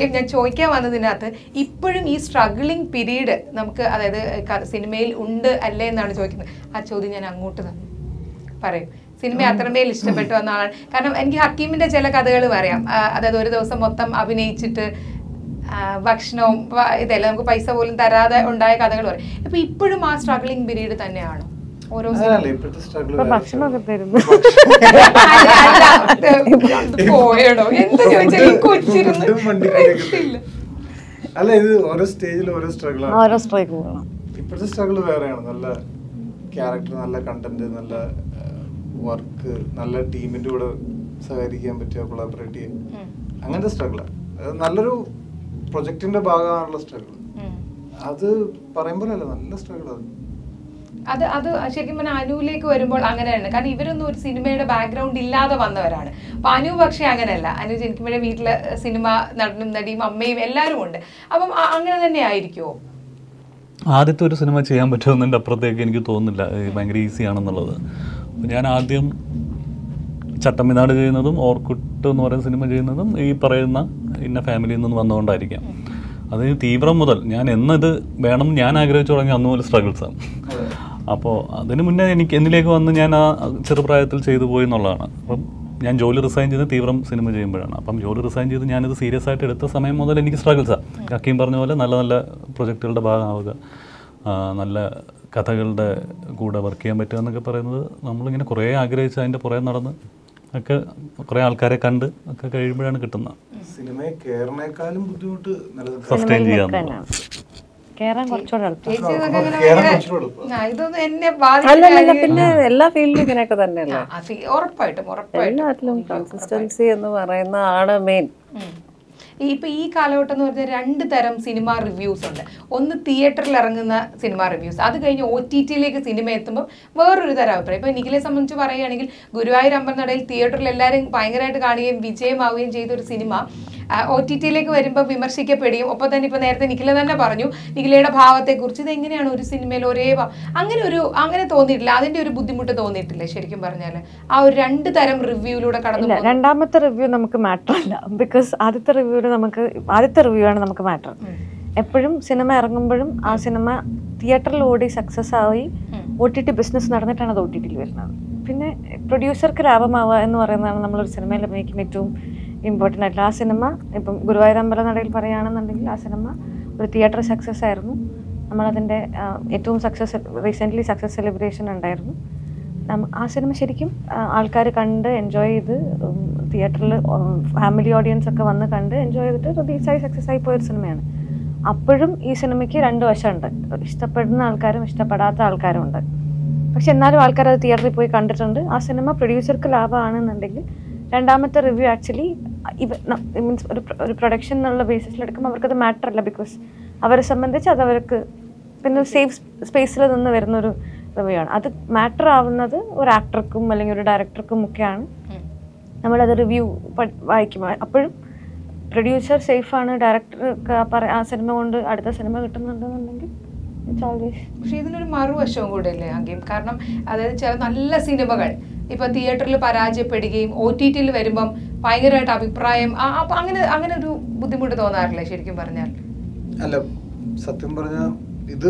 ഭാഗ്യം ഞാൻ ചോദിക്കാൻ വന്നതിനകത്ത് ഇപ്പോഴും ഈ സ്ട്രഗ്ലിംഗ് പീരീഡ് നമുക്ക് അതായത് ക- സിനിമയിൽ ഉണ്ട് അല്ലേ എന്നാണ് ചോദിക്കുന്നത് ആ ചോദ്യം ഞാൻ അങ്ങോട്ട് തന്നു പറയും സിനിമ അത്രമേൽ ഇഷ്ടപ്പെട്ടു വന്ന ആളാണ് കാരണം എനിക്ക് ഹക്കീമിന്റെ ചില കഥകൾ പറയാം ആ, അതായത് ഒരു ദിവസം മൊത്തം അഭിനയിച്ചിട്ട് ആ, ഭക്ഷണവും വ- ഇതെല്ലാം നമുക്ക് പൈസ പോലും തരാതെ ഉണ്ടായ കഥകൾ പറയും അപ്പൊ ഇപ്പോഴും ആ സ്ട്രഗ്ലിംഗ് പീരീഡ് തന്നെയാണോ ഓരോ അങ്ങനല്ല ഇപ്പോഴത്തെ സ്ട്രഗിൾ ഇപ്പൊ ഭക്ഷണമൊക്കെ തരുന്നു അല്ല, അല്ല, അത് പോയടോ എന്ത് ചോദിച്ചാലും കൊച്ചിരുന്ന് ഫുഡും വണ്ടിക്കൂലിയൊക്കെ രക്ഷയില്ല. അല്ല ഇത് ഓരോ സ്റ്റേജിൽ ഓരോ സ്ട്രഗിൾ ആണ് ഓരോ സ്ട്രൈക്ക് പോകണം ഇപ്പോഴത്തെ സ്ട്രഗിൾ വേറെയാണ് നല്ല ക്യാരക്ടർ നല്ല കണ്ടന്റ് നല്ല വർക്ക് നല്ല ടീമിന്റെ കൂടെ സഹകരിക്കാൻ പറ്റുക കൊളാബറേറ്റ് ചെയ്യാൻ ഉം, അങ്ങനത്തെ സ്ട്രഗിളാണ് അത് നല്ലൊരു പ്രൊജക്ടിന്റെ ഭാഗമാണുള്ള സ്ട്രഗിൾ ഉം. അത് പറയുമ്പോഴല്ല നല്ല സ്ട്രഗിൾ അത് അത് അത് ശരിക്കും പറഞ്ഞാൽ അനുവിലേക്ക് വരുമ്പോൾ അങ്ങനെയാണ് കാരണം ഇവരൊന്നും ഒരു സിനിമയുടെ ബാക്ക്ഗ്രൗണ്ട് ഇല്ലാതെ വന്നവരാണ് അപ്പൊ അനു പക്ഷേ അങ്ങനെയല്ല അനു ജനിക്കുമ്പോഴേ വീട്ടില് സിനിമ നടനും നടിയും അമ്മയും എല്ലാവരും ഉണ്ട് അപ്പം അ- അങ്ങനെ തന്നെ ആയിരിക്കുമോ ആദ്യത്തെ ഒരു സിനിമ ചെയ്യാൻ പറ്റുമെന്നതിൻ്റെ അപ്പുറത്തേക്ക് എനിക്ക് തോന്നുന്നില്ല ഇത് ഭയങ്കര ഈസി ആണെന്നുള്ളത് അപ്പോൾ ഞാൻ ആദ്യം ചട്ടമ്പിനാട് ചെയ്യുന്നതും ഓർക്കുട്ട് എന്ന് പറയുന്ന സിനിമ ചെയ്യുന്നതും ഈ പറയുന്ന ഇന്ന ഫാമിലിയിൽ നിന്ന് വന്നുകൊണ്ടായിരിക്കാം അത് തീവ്രം മുതൽ ഞാൻ എന്നത് വേണം ഞാൻ ആഗ്രഹിച്ചു തുടങ്ങി അന്ന് മുതൽ സ്ട്രഗിൾസാണ് അപ്പോൾ അതിന് മുന്നേ എനിക്ക് എന്നിലേക്ക് വന്ന് ഞാൻ ആ ചെറുപ്രായത്തിൽ ചെയ്തു പോയി എന്നുള്ളതാണ് അപ്പം ഞാൻ ജോലി റിസൈൻ ചെയ്ത് തീവ്രം സിനിമ ചെയ്യുമ്പോഴാണ് അപ്പം ജോലി റിസൈൻ ചെയ്ത് ഞാനിത് സീരിയസ് ആയിട്ട് എടുത്ത സമയം മുതൽ എനിക്ക് സ്ട്രഗിൾസാണ് ഹക്കീം പറഞ്ഞ പോലെ നല്ല നല്ല പ്രൊജക്റ്റുകളുടെ ഭാഗമാവുക ആ, നല്ല കഥകളുടെ കൂടെ വർക്ക് ചെയ്യാൻ പറ്റുക എന്നൊക്കെ പറയുന്നത് നമ്മളിങ്ങനെ കുറേ ആഗ്രഹിച്ച് അതിൻ്റെ പുറകെ നടന്ന് ഒക്കെ കുറേ ആൾക്കാരെ കണ്ട് ഒക്കെ കഴിയുമ്പോഴാണ് കിട്ടുന്നത് സിനിമയെ കയറിനേക്കാളും ബുദ്ധിമുട്ട് നിലനിൽക്കാൻ സസ്റ്റെയിൻ ചെയ്യാൻ തന്നെയാണ് കേറാൻ കുറച്ചുകൂടെ എളുപ്പം ചേച്ചി ഇതൊക്കെ ഇങ്ങനെ കേറാൻ ഭയങ്കര- കുറച്ചുകൂടെ എളുപ്പമാ. ആ, ഇതൊന്നും എന്നെ അല്ല അല്ല ബാധിക്കുന്ന പിന്നെ എല്ലാ ഫീൽഡിലും ഇങ്ങനെയൊക്കെ തന്നെയല്ലേ ആ, അത് ഉറപ്പായിട്ടും ഉറപ്പായിട്ടും എല്ലാത്തിലും കൺസിസ്റ്റൻസി എന്ന് പറയുന്ന ആണ് മെയിൻ ഉം. ഈ ഇപ്പൊ ഈ കാലഘട്ടം എന്ന് പറഞ്ഞാൽ രണ്ട് തരം സിനിമ റിവ്യൂസ് ഉണ്ട് ഒന്ന് തിയേറ്ററിൽ ഇറങ്ങുന്ന സിനിമ റിവ്യൂസ് അത് കഴിഞ്ഞ് ഒ ടി ടിയിലേക്ക് സിനിമ എത്തുമ്പോൾ വേറൊരു തരം അഭിപ്രായം ഇപ്പൊ നിഖിലെ സംബന്ധിച്ച് പറയുകയാണെങ്കിൽ ഗുരുവായൂർ അമ്പലനടയിൽ തിയേറ്ററിൽ എല്ലാവരും ഭയങ്കരമായിട്ട് കാണുകയും വിജയമാവുകയും ചെയ്ത ഒരു സിനിമ ഒ ടി ടിയിലേക്ക് വരുമ്പോൾ വിമർശിക്കപ്പെടുകയും ഒപ്പം തന്നെ ഇപ്പൊ നേരത്തെ നിഖില തന്നെ പറഞ്ഞു നിഖിലയുടെ ഭാവത്തെക്കുറിച്ച് ഇത് എങ്ങനെയാണ് ഒരു സിനിമയിൽ ഒരേ ഭാവം അങ്ങനെ ഒരു അങ്ങനെ തോന്നിയിട്ടില്ല അതിന്റെ ഒരു ബുദ്ധിമുട്ട് തോന്നിയിട്ടില്ലേ ശരിക്കും പറഞ്ഞാൽ ആ ഒരു രണ്ട് തരം റിവ്യൂയിലൂടെ കടന്നു ഇല്ല രണ്ടാമത്തെ റിവ്യൂ നമുക്ക് മാറ്റർ അല്ല ബിക്കോസ് ആദ്യത്തെ റിവ്യൂവിൽ നമുക്ക് ആദ്യത്തെ റിവ്യൂ ആണ് നമുക്ക് മാറ്റർ എപ്പോഴും സിനിമ ഇറങ്ങുമ്പോഴും ആ സിനിമ തിയേറ്ററിൽ ഓടി സക്സസ് ആയി ഒ ടി ടി ബിസിനസ് നടന്നിട്ടാണ് അത് ഒ ടി ടിയിൽ വരുന്നത് പിന്നെ പ്രൊഡ്യൂസർക്ക് ലാഭമാവുക എന്ന് പറയുന്നതാണ് നമ്മളൊരു സിനിമയിൽ അഭിനയിക്കുന്ന ഏറ്റവും ഇമ്പോർട്ടൻ്റ് ആയിട്ടുള്ള ആ സിനിമ ഇപ്പം ഗുരുവായൂർ അമ്പല നടയിൽ പറയുകയാണെന്നുണ്ടെങ്കിൽ ആ സിനിമ ഒരു തിയേറ്റർ സക്സസ് ആയിരുന്നു നമ്മളതിൻ്റെ ആ, ഏറ്റവും സക്സസ് റീസെൻ്റ്ലി സക്സസ് സെലിബ്രേഷൻ ഉണ്ടായിരുന്നു നമ്മ- ആ സിനിമ ശരിക്കും ആൾക്കാർ കണ്ട് എൻജോയ് ചെയ്ത് തിയേറ്ററിൽ ഫാമിലി ഓഡിയൻസ് ഒക്കെ വന്ന് കണ്ട് എൻജോയ് ചെയ്തിട്ട് റിലീസായി സക്സസ് ആയി പോയൊരു സിനിമയാണ് അപ്പോഴും ഈ സിനിമയ്ക്ക് രണ്ട് വശമുണ്ട് ഇഷ്ടപ്പെടുന്ന ആൾക്കാരും ഇഷ്ടപ്പെടാത്ത ആൾക്കാരും ഉണ്ട് പക്ഷെ എന്നാലും ആൾക്കാർ അത് തിയേറ്ററിൽ പോയി കണ്ടിട്ടുണ്ട് ആ സിനിമ പ്രൊഡ്യൂസർക്ക് ലാഭമാണെന്നുണ്ടെങ്കിൽ രണ്ടാമത്തെ റിവ്യൂ ആക്ച്വലി ഇവ മീൻസ് ഒരു പ്ര- ഒരു പ്രൊഡക്ഷൻ എന്നുള്ള ബേസിസിൽ എടുക്കുമ്പോൾ അവർക്കത് മാറ്റർ അല്ല ബിക്കോസ് അവരെ സംബന്ധിച്ച് അത് അവർക്ക് പിന്നെ സേഫ് സ്പേസിൽ നിന്ന് വരുന്ന ഒരു റിവ്യൂ ആണ് അത് മാറ്റർ ആവുന്നത് ഒരു ആക്ടർക്കും അല്ലെങ്കിൽ ഒരു ഡയറക്ടർക്കും ഒക്കെയാണ് ഉം. നമ്മളത് റിവ്യൂ വായിക്കും അപ്പോഴും പ്രൊഡ്യൂസർ സേഫാണ് ഡയറക്ടർ ആ സിനിമ കൊണ്ട് അടുത്ത സിനിമ കിട്ടുന്നുണ്ടെന്നുണ്ടെങ്കിൽ ഇറ്റ്സ് ഓൾവേസ് പക്ഷെ ഇതിനൊരു മറുവശവും കൂടെ അല്ലേ ആദ്യം കാരണം അതായത് ചില നല്ല സിനിമകൾ ഇപ്പൊ തിയേറ്ററിൽ പരാജയപ്പെടുകയും ഒ ടി ടിയിൽ വരുമ്പം ഭയങ്കരമായിട്ട് അഭിപ്രായം ആ, അപ്പൊ അങ്ങനെ അങ്ങനെ ഒരു ബുദ്ധിമുട്ട് തോന്നാറില്ലേ ശരിക്കും പറഞ്ഞാൽ അല്ല സത്യം പറഞ്ഞ ഇത്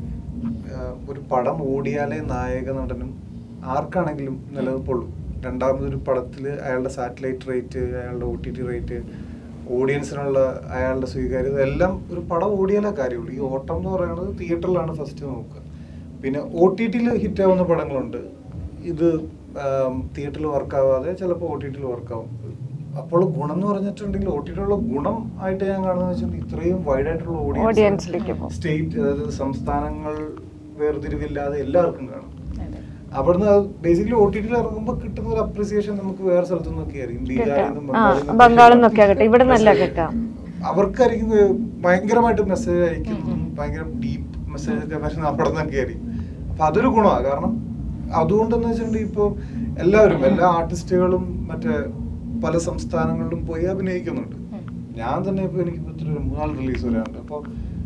ആ, ഒരു പടം ഓടിയാലേ നായക നടനും ആർക്കാണെങ്കിലും നിലനിൽപ്പുള്ളൂ രണ്ടാമതൊരു പടത്തിൽ അയാളുടെ സാറ്റലൈറ്റ് റേറ്റ് അയാളുടെ ഒ ടി ടി റേറ്റ് ഓഡിയൻസിനുള്ള അയാളുടെ സ്വീകാര്യത എല്ലാം ഒരു പടം ഓടിയാലേ കാര്യമുള്ളൂ ഈ ഓട്ടം എന്ന് പറയുന്നത് തിയേറ്ററിലാണ് ഫസ്റ്റ് നോക്കുക പിന്നെ ഒ ടി ടിയിൽ ഹിറ്റാവുന്ന പടങ്ങളുണ്ട് ഇത് തിയേറ്ററിൽ വർക്കാവാതെ ചിലപ്പോൾ ഒ ടി ടിയിൽ വർക്കാവും അപ്പോൾ ഗുണം എന്ന് പറഞ്ഞിട്ടുണ്ടെങ്കിൽ ഒ ടി ടിയിലുള്ള ഗുണം ആയിട്ട് ഞാൻ കാണുന്നത് വെച്ചിട്ടുണ്ടെങ്കിൽ ഇത്രയും വൈഡ് ആയിട്ടുള്ള ഓഡിയൻസിലേക്ക് പോകും സ്റ്റേറ്റ് അതായത് സംസ്ഥാനങ്ങൾ വേർതിരിവില്ലാതെ എല്ലാവർക്കും കാണും അതെ. അവിടുന്ന് ബേസിക്കലി ഒ ടി ടിയിൽ ഇറങ്ങുമ്പോൾ കിട്ടുന്ന ഒരു അപ്രിസിയേഷൻ നമുക്ക് വേറെ സ്ഥലത്തു നിന്നൊക്കെ ആയിരിക്കും ബീഹാറിൽ നിന്നും ആ ബംഗാളിൽ നിന്നൊക്കെ ബംഗാളിൽ നിന്നൊക്കെ ആകട്ടെ ഇവിടെ നിന്നല്ല കിട്ടാം അവർക്കായിരിക്കും ഭയങ്കരമായിട്ട് മെസ്സേജ് അയക്കും ഭയങ്കര ഡീപ്പ് മെസ്സേജ് ഒക്കെ വരുന്ന അവിടെ നിന്നൊക്കെ ആയിരിക്കും അപ്പൊ അതൊരു ഗുണമാണ് കാരണം അതുകൊണ്ടെന്ന് വെച്ചിട്ടുണ്ടെങ്കിൽ ഇപ്പോൾ എല്ലാവരും എല്ലാ ആർട്ടിസ്റ്റുകളും മറ്റേ പല സംസ്ഥാനങ്ങളിലും പോയി അഭിനയിക്കുന്നുണ്ട് ഞാൻ തന്നെ ഇപ്പൊ എനിക്ക് ഇപ്പൊ ഇത്ര ഒരു മൂന്നാല് റിലീസ് വരാറുണ്ട് അപ്പോൾ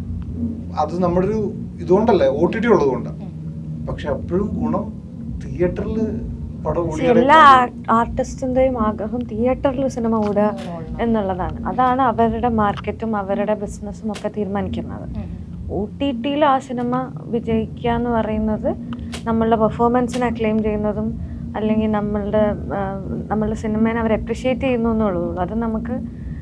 അത് നമ്മുടെ ഒരു ഇതുകൊണ്ടല്ലേ ഒ ടി ടി ഉള്ളത് കൊണ്ടാണ് പക്ഷെ അപ്പോഴും ഗുണം തിയേറ്ററിൽ പടം See, ഓടിയാലേ എല്ലാ കാണൂ. ആർട്ടിസ്റ്റിന്റെയും ആഗ്രഹം തിയേറ്ററിൽ സിനിമ ഓടുക എന്നുള്ളതാണ് അതാണ് അവരുടെ മാർക്കറ്റും അവരുടെ ബിസിനസ്സും ഒക്കെ തീരുമാനിക്കുന്നത് ഒ ടി ടിയിൽ ആ സിനിമ വിജയിക്കുക എന്ന് പറയുന്നത് നമ്മളുടെ പെർഫോമൻസിനെ അക്ലെയിം ചെയ്യുന്നതും അല്ലെങ്കിൽ നമ്മളുടെ ആ, നമ്മളുടെ സിനിമേനെ അവർ അപ്രിഷിയേറ്റ് ചെയ്യുന്നു എന്നുള്ളൂ അത് നമുക്ക്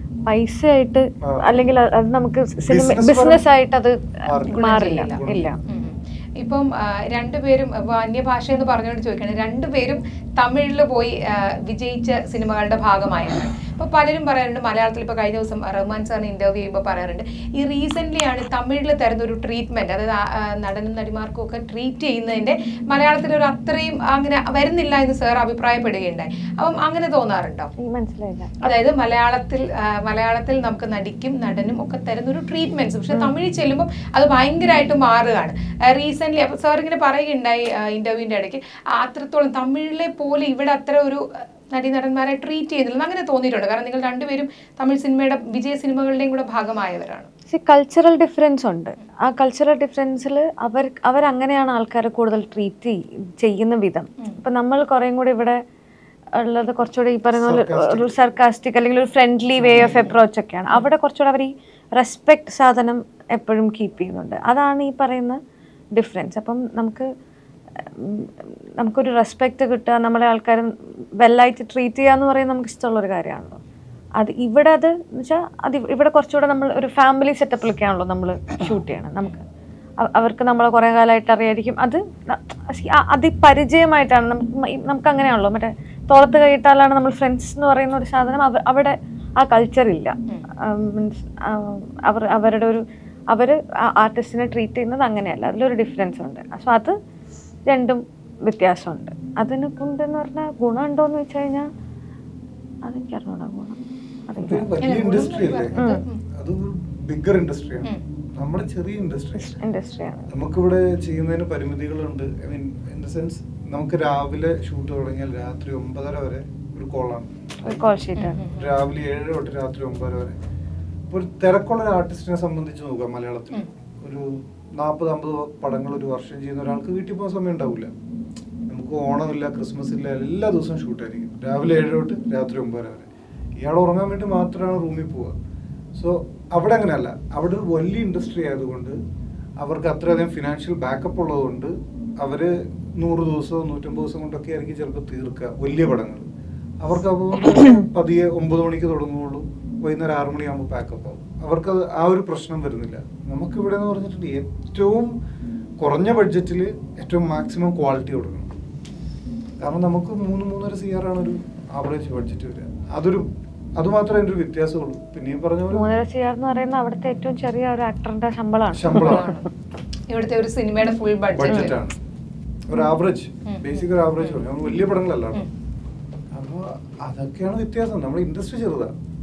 പൈസ ആയിട്ട് ആ. അല്ലെങ്കിൽ അത് അത് നമുക്ക് സിനിമ Business ബിസിനസ് ആയിട്ട് അത് മാറില്ല. മാറില്ല ഗുണം ഇല്ല ഉം. ഇപ്പം ആ, രണ്ടുപേരും ഇപ്പൊ അന്യഭാഷ എന്ന് പറഞ്ഞുകൊണ്ട് ചോദിക്കുകയാണ് രണ്ടുപേരും തമിഴിൽ പോയി ആ, വിജയിച്ച സിനിമകളുടെ ഭാഗമായാണ് ഇപ്പൊ പലരും പറയാറുണ്ട് മലയാളത്തിൽ ഇപ്പൊ കഴിഞ്ഞ ദിവസം റഹ്മാൻ സാറിന് ഇന്റർവ്യൂ ചെയ്യുമ്പോൾ പറയാറുണ്ട് ഈ റീസെന്റ് ആണ് തമിഴിൽ തരുന്ന ഒരു ട്രീറ്റ്മെന്റ് അതായത് ആ, ആ, നടനും നടിമാർക്കും ഒക്കെ ട്രീറ്റ് ചെയ്യുന്നതിന്റെ മലയാളത്തിൽ ഒരു അത്രയും അങ്ങനെ വരുന്നില്ല എന്ന് സാർ അഭിപ്രായപ്പെടുകയുണ്ടായി അപ്പം അങ്ങനെ തോന്നാറുണ്ടോ എനിക്ക് മനസ്സിലായില്ല അതായത് മലയാളത്തിൽ ആ, മലയാളത്തിൽ നമുക്ക് നടിക്കും നടനും ഒക്കെ തരുന്ന ഒരു ട്രീറ്റ്മെന്റ്സ് പക്ഷെ തമിഴിൽ ചെല്ലുമ്പോൾ അത് ഭയങ്കരമായിട്ട് മാറുകയാണ് റീസെന്റ് അപ്പൊ സാർ ഇങ്ങനെ പറയുകയുണ്ടായി ഇന്റർവ്യൂവിന്റെ ഇടയ്ക്ക് ആ, അത്രത്തോളം തമിഴിലെ പോലെ ഇവിടെ അത്ര ഒരു ആ, നടീനടന്മാരെ ട്രീറ്റ് ചെയ്യുന്നില്ല അങ്ങനെ തോന്നിയിട്ടുണ്ട് കാരണം നിങ്ങൾ രണ്ടുപേരും തമിഴ് സിനിമയുടെ വിജയ സിനിമകളുടെയും കൂടെ ഭാഗമായവരാണ് സി കൾച്ചറൽ ഡിഫറൻസ് ഉണ്ട് ആ കൾച്ചറൽ ഡിഫറൻസിൽ അവർ അവരങ്ങനെയാണ് ആൾക്കാരെ കൂടുതൽ ട്രീറ്റ് ചെയ്യുന്ന വിധം ഇപ്പം നമ്മൾ കുറേയും കൂടി ഇവിടെ ഉള്ളത് കുറച്ചുകൂടി ഈ പറയുന്ന പോലെ ഒരു സർക്കാസ്റ്റിക് അല്ലെങ്കിൽ ഒരു ഫ്രണ്ട്ലി വേ ഓഫ് അപ്രോച്ച് ഒക്കെയാണ് അവിടെ കുറച്ചുകൂടെ അവർ ഈ റെസ്പെക്ട് സാധനം എപ്പോഴും കീപ്പ് ചെയ്യുന്നുണ്ട് അതാണ് ഈ പറയുന്ന ഡിഫറൻസ് അപ്പം നമുക്ക് ഉം, നമുക്കൊരു റെസ്പെക്റ്റ് കിട്ടുക നമ്മളെ ആൾക്കാർ വെല്ലായിട്ട് ട്രീറ്റ് ചെയ്യുക എന്ന് പറയുന്നത് നമുക്ക് ഇഷ്ടമുള്ളൊരു കാര്യമാണല്ലോ അത് ഇവിടെ അത് എന്ന് വെച്ചാൽ അത് ഇവ- ഇവിടെ കുറച്ചുകൂടെ നമ്മൾ ഒരു ഫാമിലി സെറ്റപ്പിലൊക്കെയാണല്ലോ നമ്മൾ ഷൂട്ട് ചെയ്യണം നമുക്ക് അവ- അവർക്ക് നമ്മളെ കുറേ കാലമായിട്ട് അറിയായിരിക്കും അത് ന- see, ആ- അതിപരിചയമായിട്ടാണ് നമുക്ക് മ- ഈ- നമുക്ക് അങ്ങനെയാണല്ലോ മറ്റേ തോളത്ത് കൈയിട്ടാലാണ് നമ്മൾ ഫ്രണ്ട്സ് എന്ന് പറയുന്ന ഒരു സാധനം അവ- അവിടെ ആ കൾച്ചർ ഇല്ല മീൻസ് അവർ അവരുടെ ഒരു അവർ ആർട്ടിസ്റ്റിനെ ട്രീറ്റ് ചെയ്യുന്നത് അങ്ങനെയല്ല അതിലൊരു ഡിഫറൻസ് ഉണ്ട് സോ അത് രണ്ടും വ്യത്യാസമുണ്ട് അതിനെ കൊണ്ടെന്ന് പറഞ്ഞാൽ ഗുണമുണ്ടോ എന്ന് വെച്ച് കഴിഞ്ഞാൽ അതെനിക്കറിഞ്ഞൂടാ ഗുണം ഇതൊരു അറിയില്ല വലിയ ഇൻഡസ്ട്രി അല്ലേ അത് ബിഗർ ഇൻഡസ്ട്രിയാണ് നമ്മുടെ ചെറിയ ഇൻഡസ്ട്രി ഇൻഡസ്ട്രിയാണ് നമുക്കിവിടെ ചെയ്യുന്നതിന് പരിമിതികളുണ്ട് I mean in the sense നമുക്ക് രാവിലെ ഷൂട്ട് തുടങ്ങിയാൽ രാത്രി ഒമ്പതര വരെ ഒരു കോളാണ് ഒരു കോൾ ഷീറ്റാണ് രാവിലെ ഏഴ് തൊട്ട് രാത്രി ഒമ്പതര വരെ ഇപ്പൊ ഒരു തിരക്കുള്ള ഒരു ആർട്ടിസ്റ്റിനെ സംബന്ധിച്ച് നോക്കാം മലയാളത്തിൽ ഒരു നാൽപ്പത് അമ്പത് പടങ്ങൾ ഒരു വർഷം ചെയ്യുന്ന ഒരാൾക്ക് വീട്ടിൽ പോകാൻ സമയം ഉണ്ടാവില്ല നമുക്ക് ഓണമില്ല ക്രിസ്മസ് ഇല്ല എല്ലാ ദിവസവും ഷൂട്ടായിരിക്കും രാവിലെ ഏഴ് തൊട്ട് രാത്രി ഒമ്പതര വരെ ഇയാൾ ഉറങ്ങാൻ വേണ്ടി മാത്രമാണ് റൂമിൽ പോവുക സോ അവിടെ അങ്ങനെയല്ല അവിടെ ഒരു വലിയ ഇൻഡസ്ട്രി ആയതുകൊണ്ട് അവർക്ക് അത്രയധികം ഫിനാൻഷ്യൽ ബാക്കപ്പ് ഉള്ളതുകൊണ്ട് അവര് നൂറ് ദിവസമോ നൂറ്റമ്പത് ദിവസം കൊണ്ടൊക്കെ ആയിരിക്കും ചിലപ്പോൾ തീർക്കുക വലിയ പടങ്ങൾ അവർക്ക് അതുകൊണ്ട് പതിയെ ഒമ്പത് മണിക്ക് തുടങ്ങുകയുള്ളൂ വൈകുന്നേരം ആറു മണിയാകുമ്പോൾ പാക്കപ്പ് ആവും അവർക്ക് അത് ആ ഒരു പ്രശ്നം വരുന്നില്ല നമുക്കിവിടെ എന്ന് പറഞ്ഞിട്ടുണ്ടെങ്കിൽ ഏറ്റവും കുറഞ്ഞ ബഡ്ജറ്റിൽ ഏറ്റവും മാക്സിമം ക്വാളിറ്റി കൊടുക്കണം കാരണം നമുക്ക് മൂന്ന് മൂന്നര സി ആർ ആണ് ഒരു ആവറേജ് ബഡ്ജറ്റ് വരിക അതൊരു അത് മാത്രമേ എൻ്റെ ഒരു വ്യത്യാസമുള്ളൂ പിന്നെ ഈ പറഞ്ഞ പോലെ മൂന്നര സിആർ എന്ന് പറയുന്ന അവിടുത്തെ ഏറ്റവും ചെറിയ ഒരു ആക്ടറിന്റെ ശമ്പളമാണ് ശമ്പളമാണ് ഇവിടുത്തെ ഒരു സിനിമയുടെ ഫുൾ ബഡ്ജറ്റ് ബഡ്ജറ്റ് ആണ് ഒരു ആവറേജ് ബേസിക് ഒരു ആവറേജ് പറഞ്ഞു നമ്മൾ വലിയ പടങ്ങളല്ല കേട്ടോ അപ്പോൾ അതൊക്കെയാണ് വ്യത്യാസം നമ്മുടെ ഇൻഡസ്ട്രി ചെറുതാണ്